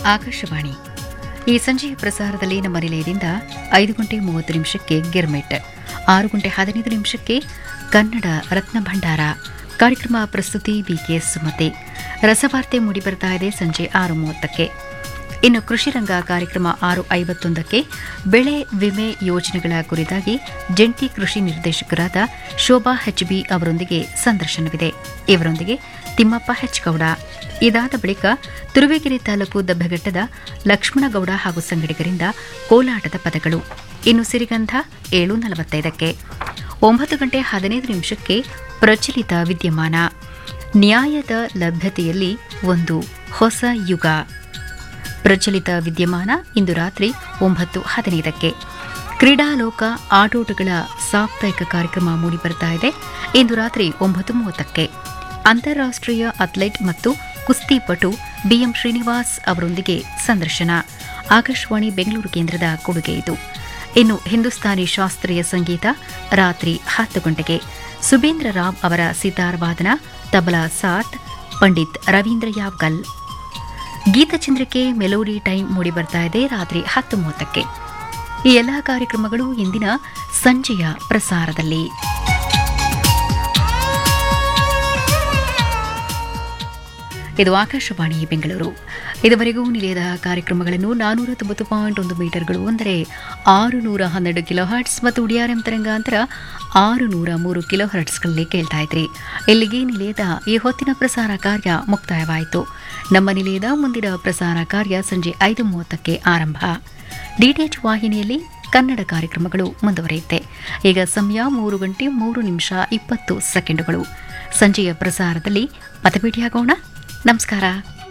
ಆಕಾಶವಾಣಿ ಈ ಸಂಜೆಯ ಪ್ರಸಾರದಲ್ಲಿ ನಮ್ಮ ನಿಲಯದಿಂದ ಐದು ಗಂಟೆ ಮೂವತ್ತು ನಿಮಿಷಕ್ಕೆ ಗಿರ್ಮೆಟ್ ಆರು ಗಂಟೆ ಹದಿನೈದು ನಿಮಿಷಕ್ಕೆ ಕನ್ನಡ ರತ್ನ ಭಂಡಾರ ಕಾರ್ಯಕ್ರಮ ಪ್ರಸ್ತುತಿ ಬಿಕೆ ಸುಮತಿ ರಸವಾರ್ತೆ ಮೂಡಿಬರ್ತಾ ಇದೆ ಸಂಜೆ ಆರು ಮೂವತ್ತಕ್ಕೆ ಇನ್ನು ಕೃಷಿ ರಂಗ ಕಾರ್ಯಕ್ರಮ ಆರು ಐವತ್ತೊಂದಕ್ಕೆ ಬೆಳೆ ವಿಮೆ ಯೋಜನೆಗಳ ಕುರಿತಾಗಿ ಜಂಟಿ ಕೃಷಿ ನಿರ್ದೇಶಕರಾದ ಶೋಭಾ ಹೆಚ್ಬಿ ಅವರೊಂದಿಗೆ ಸಂದರ್ಶನವಿದೆ ಇವರೊಂದಿಗೆ ತಿಮ್ಮಪ್ಪ ಹೆಚ್ಗೌಡ ಇದಾದ ಬಳಿಕ ತುರುವೇಕೆರೆ ತಾಲೂಕು ದಬ್ಬೆಘಟ್ಟದ ಲಕ್ಷ್ಮಣಗೌಡ ಹಾಗೂ ಸಂಗಡಿಗರಿಂದ ಕೋಲಾಟದ ಪದಗಳು ಇನ್ನು ಸಿರಿಗಂಧ ಏಳು ನಲವತ್ತೈದಕ್ಕೆ ಒಂಬತ್ತು ಗಂಟೆ ಹದಿನೈದು ನಿಮಿಷಕ್ಕೆ ಪ್ರಚಲಿತ ವಿದ್ಯಮಾನ ನ್ಯಾಯದ ಲಭ್ಯತೆಯಲ್ಲಿ ಒಂದು ಹೊಸ ಯುಗ ಪ್ರಚಲಿತ ವಿದ್ಯಮಾನ ಇಂದು ರಾತ್ರಿ ಒಂಬತ್ತು ಹದಿನೈದಕ್ಕೆ ಕ್ರೀಡಾಲೋಕ ಆಟೋಟಗಳ ಸಾಪ್ತಾಹಿಕ ಕಾರ್ಯಕ್ರಮ ಮೂಡಿಬರ್ತಾ ಇದೆ ಇಂದು ರಾತ್ರಿ ಒಂಬತ್ತು ಮೂವತ್ತಕ್ಕೆ ಅಂತಾರಾಷ್ಟ್ರೀಯ ಅಥ್ಲೆಟ್ ಮತ್ತು ಕುಸ್ತಿಪಟು ಬಿಎಂ ಶ್ರೀನಿವಾಸ್ ಅವರೊಂದಿಗೆ ಸಂದರ್ಶನ ಆಕಾಶವಾಣಿ ಬೆಂಗಳೂರು ಕೇಂದ್ರದ ಕೊಡುಗೆ ಇದು ಇನ್ನು ಹಿಂದೂಸ್ತಾನಿ ಶಾಸ್ತ್ರೀಯ ಸಂಗೀತ ರಾತ್ರಿ ಹತ್ತು ಗಂಟೆಗೆ ಸುಬೇಂದ್ರ ರಾವ್ ಅವರ ಸಿತಾರ್ ವಾದನ ತಬಲಾ ಸಾತ್ ಪಂಡಿತ್ ರವೀಂದ್ರ ಯಾವ್ಗಲ್ ಗೀತಚಂದ್ರಿಕೆ ಮೆಲೋಡಿ ಟೈಮ್ ಮೂಡಿ ಬರ್ತಾ ಇದೆ ರಾತ್ರಿ ಹತ್ತು ಮೂವತ್ತಕ್ಕೆ ಈ ಎಲ್ಲಾ ಕಾರ್ಯಕ್ರಮಗಳು ಇಂದಿನ ಸಂಜೆಯ ಪ್ರಸಾರದಲ್ಲಿ ಇದು ಆಕಾಶವಾಣಿ ಬೆಂಗಳೂರು ಇದುವರೆಗೂ ನಿಲಯದ ಕಾರ್ಯಕ್ರಮಗಳನ್ನು ನಾನೂರ ತೊಂಬತ್ತು ಪಾಯಿಂಟ್ ಒಂದು ಮೀಟರ್ಗಳು ಅಂದರೆ ಆರು ನೂರ ಹನ್ನೆರಡು ಕಿಲೋ ಹರ್ಟ್ಸ್ ಮತ್ತು ಉಡಿಯಾರಂ ತರಂಗಾಂತರ ಆರು ನೂರ ಮೂರು ಕಿಲೋ ಹರ್ಟ್ಸ್ಗಳಲ್ಲಿ ಕೇಳ್ತಾ ಇದ್ರಿ ಇಲ್ಲಿಗೆ ನಿಲಯದ ಈ ಹೊತ್ತಿನ ಪ್ರಸಾರ ಕಾರ್ಯ ಮುಕ್ತಾಯವಾಯಿತು ನಮ್ಮ ನಿಲಯದ ಮುಂದಿನ ಪ್ರಸಾರ ಕಾರ್ಯ ಸಂಜೆ ಐದು ಮೂವತ್ತಕ್ಕೆ ಆರಂಭ ಡಿಟಿಎಚ್ ವಾಹಿನಿಯಲ್ಲಿ ಕನ್ನಡ ಕಾರ್ಯಕ್ರಮಗಳು ಮುಂದುವರಿಯುತ್ತೆ ಈಗ ಸಮಯ ಮೂರು ಗಂಟೆ ಮೂರು ನಿಮಿಷ ಇಪ್ಪತ್ತು ಸೆಕೆಂಡುಗಳು ಸಂಜೆಯ ಪ್ರಸಾರದಲ್ಲಿ ಮತಭೇಟಿಯಾಗೋಣ ನಮಸ್ಕಾರ